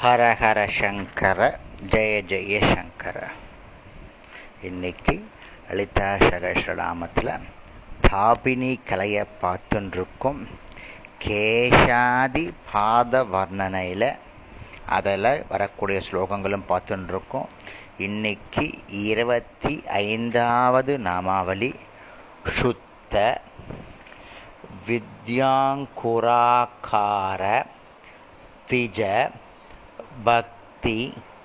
ஹரஹர சங்கர ஜெய ஜெய சங்கர இன்னைக்கு லலிதா சகஸ்ரநாமத்தில் தாபினி கலையை பார்த்துருக்கோம் கேஷாதி பாத வர்ணனையில் அதில் வரக்கூடிய ஸ்லோகங்களும் பார்த்துருக்கோம் இன்னைக்கு இருபத்தி ஐந்தாவது நாமாவளி சுத்த வித்யாங்குராக்கார திஜ பக்தி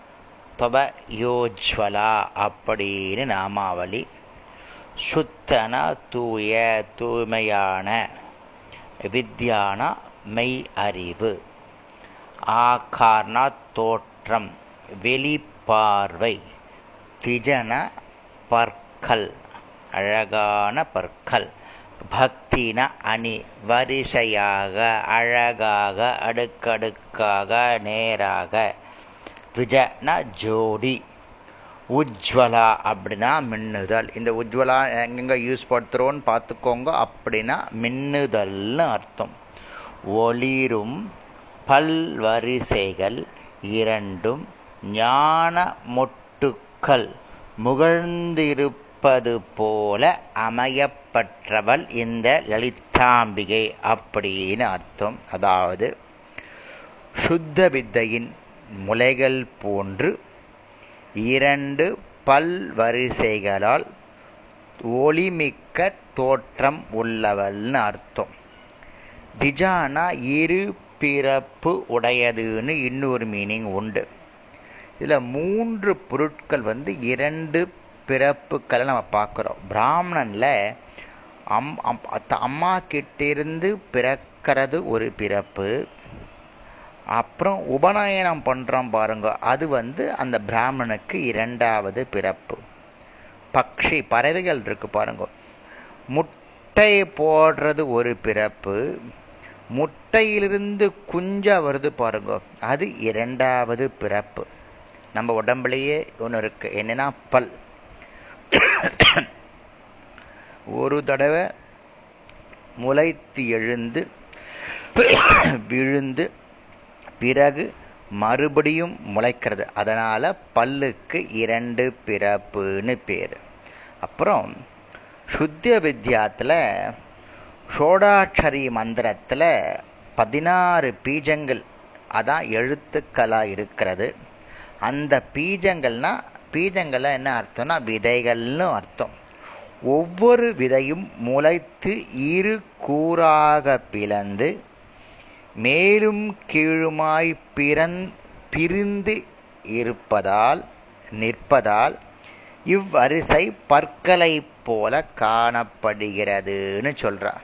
தொபயோஜ்வலா அப்படின்னு நாமாவளி சுத்தன தூய தூய்மையான வித்யானா மெய் அறிவு ஆகார்னா தோற்றம் வெளிப்பார்வை திஜன பற்கள் அழகான பற்கள் பக்தின அணி வரிசையாக அழகாக அடுக்கடுக்காக நேராக த்விஜன ஜோடி உஜ்வலா அப்படின்னா மின்னுதல் இந்த உஜ்வலா எங்கெங்க யூஸ் படுத்துறோன்னு பார்த்துக்கோங்க அப்படின்னா மின்னுதல்னு அர்த்தம் ஒளிரும் பல்வரிசைகள் இரண்டும் ஞான மொட்டுக்கள் முகழ்ந்திருப்பது போல அமையப்பற்றவள் இந்த லலிதாம்பிகை அப்படின்னு அர்த்தம் அதாவது சுத்த வித்தையின் முலைகள் போன்று இரண்டு பல்வரிசைகளால் ஒளிமிக்க தோற்றம் உள்ளவள்னு அர்த்தம் திஜானா இரு பிறப்பு உடையதுன்னு இன்னொரு மீனிங் உண்டு இதில் மூன்று பொருட்கள் வந்து இரண்டு பிறப்புக்களை நம்ம பார்க்குறோம் பிராமணனில் அம் அம்மா கிட்டிருந்து பிறக்கிறது ஒரு பிறப்பு அப்புறம் உபநயனம் பண்ணுறோம் பாருங்க அது வந்து அந்த பிராமணனுக்கு இரண்டாவது பிறப்பு பக்ஷி பறவைகள் இருக்கு பாருங்க முட்டை போடுறது ஒரு பிறப்பு முட்டையிலிருந்து குஞ்சா வருது பாருங்க அது இரண்டாவது பிறப்பு நம்ம உடம்புலையே ஒன்று இருக்கு என்னன்னா பல் ஒரு தடவை முளைத்து எழுந்து விழுந்து பிறகு மறுபடியும் முளைக்கிறது அதனால பல்லுக்கு இரண்டு பிறப்புன்னு பேர் அப்புறம் சுத்திய வித்யாத்தில் ஷோடாட்சரி மந்திரத்தில் பதினாறு பீஜங்கள் அதான் எழுத்துக்களாக இருக்கிறது அந்த பீஜங்கள்னா பீஜங்கள்ல என்ன அர்த்தம்னா விதைகள்னு அர்த்தம் ஒவ்வொரு விதையும் முளைத்து இரு கூறாக பிளந்து மேலும் கீழுமாய் பிறன் பிரிந்து இருப்பதால் நிற்பதால் இவ்வரிசை பற்களை போல காணப்படுகிறதுன்னு சொல்றார்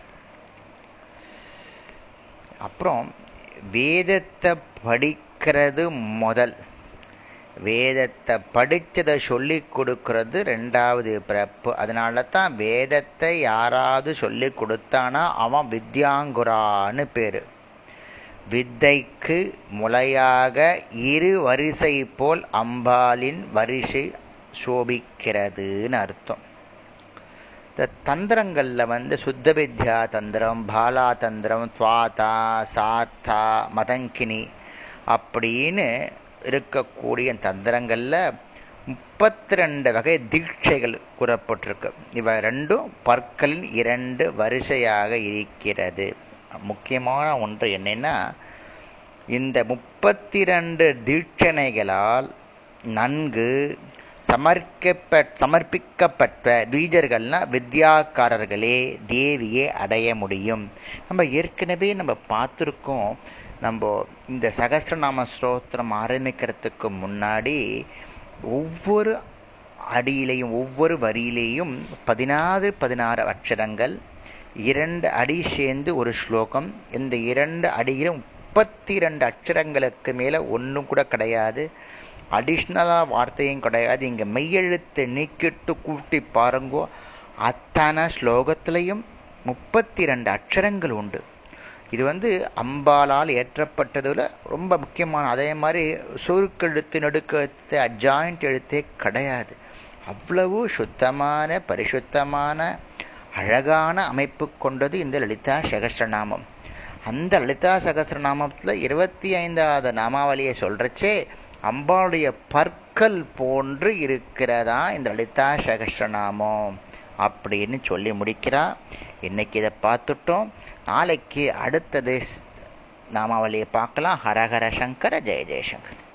அப்புறம் வேதத்தை படிக்கிறது முதல் வேதத்தை படித்ததை சொல்லி கொடுக்கறது ரெண்டாவது பிறப்பு அதனால தான் வேதத்தை யாராவது சொல்லி கொடுத்தானா அவன் வித்யாங்குரான்னு பேரு வித்தைக்கு முளையாக இரு வரிசை போல் அம்பாலின் வரிசை சோபிக்கிறதுன்னு அர்த்தம் இந்த தந்திரங்களில் வந்து சுத்த வித்யா தந்திரம் பாலா தந்திரம் துவாதா சாத்தா மதங்கினி அப்படின்னு இருக்கக்கூடிய தந்திரங்களில் முப்பத்தி ரெண்டு வகை தீட்சைகள் கூறப்பட்டிருக்கு இவை ரெண்டும் பற்களின் இரண்டு வரிசையாக இருக்கிறது முக்கியமான ஒன்று என்னன்னா இந்த முப்பத்தி ரெண்டு தீட்சணைகளால் நன்கு சமர்க்கப்ப சமர்ப்பிக்கப்பட்ட தீஜர்கள்னா வித்யாக்காரர்களே தேவியை அடைய முடியும் நம்ம ஏற்கனவே நம்ம பார்த்துருக்கோம் நம்ம இந்த சகசிரநாம ஸ்தோத்திரம் ஆரம்பிக்கிறதுக்கு முன்னாடி ஒவ்வொரு அடியிலையும் ஒவ்வொரு வரியிலேயும் பதினாறு பதினாறு அக்ஷரங்கள் இரண்டு அடி சேர்ந்து ஒரு ஸ்லோகம் இந்த இரண்டு அடியிலும் முப்பத்தி ரெண்டு அக்ஷரங்களுக்கு மேலே ஒன்றும் கூட கிடையாது அடிஷ்னலாக வார்த்தையும் கிடையாது இங்கே மெய்யெழுத்தை நீக்கிட்டு கூட்டி பாருங்கோ அத்தனை ஸ்லோகத்திலையும் முப்பத்தி ரெண்டு அக்ஷரங்கள் உண்டு இது வந்து அம்பாலால் ஏற்றப்பட்டதுல ரொம்ப முக்கியமான அதே மாதிரி சுருக்கெழுத்து நடுக்கெழுத்து அட்ஜாயிண்ட் எழுத்தே கிடையாது அவ்வளவு சுத்தமான பரிசுத்தமான அழகான அமைப்பு கொண்டது இந்த லலிதா சகஸ்ரநாமம் அந்த லலிதா சகசிரநாமத்தில் இருபத்தி ஐந்தாவது நாமாவளியை சொல்கிறச்சே அம்பாளுடைய பற்கள் போன்று இருக்கிறதா இந்த லலிதா சகசிரநாமம் அப்படின்னு சொல்லி முடிக்கிறா இன்னைக்கு இதை பார்த்துட்டோம் நாளைக்கு அடுத்தது நாமாவளியை பார்க்கலாம் ஹரஹர சங்கர ஜெய ஜெயசங்கர்